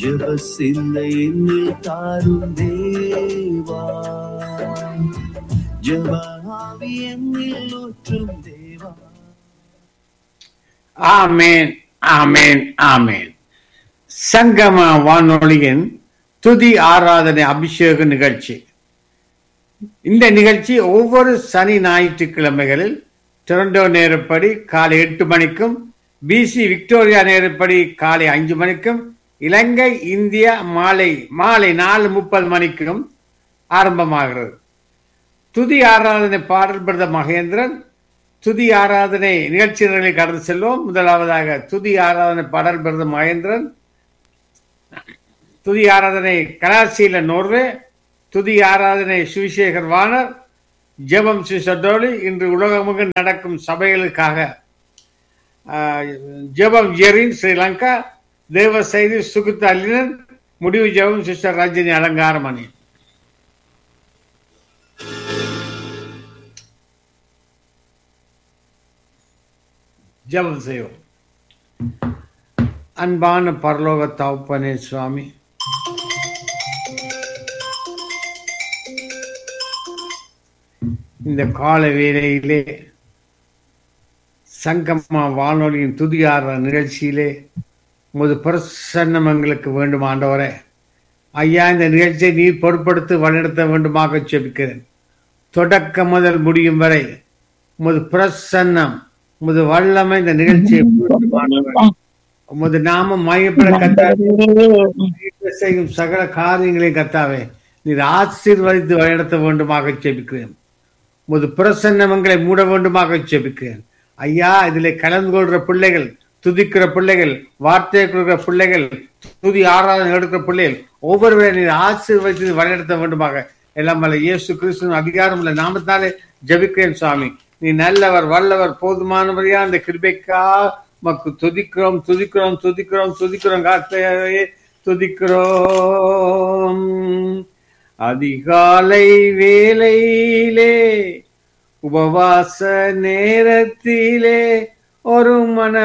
ஜெப சிந்தை என்னில் தாரும் தேவா ஜெப ஆவி என்னில் ஊற்றும் தேவா ஆமேன் ஆமேன் ஆமேன் சங்கம வானொலியின் துதி ஆராதனை அபிஷேக நிகழ்ச்சி இந்த நிகழ்ச்சி ஒவ்வொரு சனி ஞாயிற்றுக்கிழமைகளில் டொரண்டோ நேரப்படி காலை எட்டு மணிக்கும் பிசி விக்டோரியா நேரப்படி காலை அஞ்சு மணிக்கும் இலங்கை இந்தியா மாலை மாலை நாலு முப்பது மணிக்கும் ஆரம்பமாகிறது துதி ஆராதனை பாடல் பிரத மகேந்திரன் துதி ஆராதனை நிகழ்ச்சிகளை கடந்து செல்வோம் முதலாவதாக துதி ஆராதனை பாடல் பிரத மகேந்திரன் துதி ஆராதனை கலாசீல நோர்வே துதி ஆராதனை சுவிசேகர் வானர் ஜெபம் சிசடோலி இன்று உலகமுக நடக்கும் சபைகளுக்காக ஆஹ், ஜெபம் ஜெரின் ஸ்ரீலங்கா தேவ செய்தி சுகுத்த அல்லினன் முடிவு ஜெபம் சிஸ்டர் ரஜினி அலங்காரமணி ஜெபம் செய்வோம் அன்பான பரலோக தகப்பனே சுவாமி இந்த கால வேளையிலே சங்கம்மா வானொலியின் துதியார நிகழ்ச்சியிலே உமது பிரசன்னம் எங்களுக்கு வேண்டும் ஆண்டவரே ஐயா இந்த நிகழ்ச்சியை நீர் பொருட்படுத்தி வழிநடத்த வேண்டுமாக செபிக்கிறேன் தொடக்கம் முதல் முடியும் வரை உமது பிரசன்னம் உமது வல்லமை இந்த நிகழ்ச்சியை வேண்டும் ஆண்டவரே. உமது நாமம் மையப்பட கத்தாவே நீர் செய்யும் சகல காரியங்களையும் கத்தாவே நீர் ஆசீர்வதித்து வழிநடத்த வேண்டுமாக செபிக்கிறேன் உமது பிரசன்னமங்களை மூட வேண்டுமாக செபிக்கிறேன் ஐயா இதிலே கலந்து கொள்கிற பிள்ளைகள் துதிக்கிற பிள்ளைகள் வார்த்தையை கொடுக்கிற பிள்ளைகள் துதி ஆராதனை எடுக்கிற பிள்ளைகள் ஒவ்வொருவரையும் நீர் ஆசீர்வதித்து வழிநடத்த வேண்டுமாக எல்லாம் வல்ல இயேசு கிறிஸ்துவின் அதிகாரம் உள்ள நாமத்தாலே ஜெபிக்கிறேன் சுவாமி நீ நல்லவர் வல்லவர் போதுமானவரையா அந்த கிருபைக்கா மக்கு துதிக்கிறோம் துதிக்கிறோம் துதிக்கிறோம் துதிக்கிறோம் கார்த்தையாவே துதிக்கிறோம் அதிகாலை வேளையிலே உபவாச நேரத்திலே ஒரு மன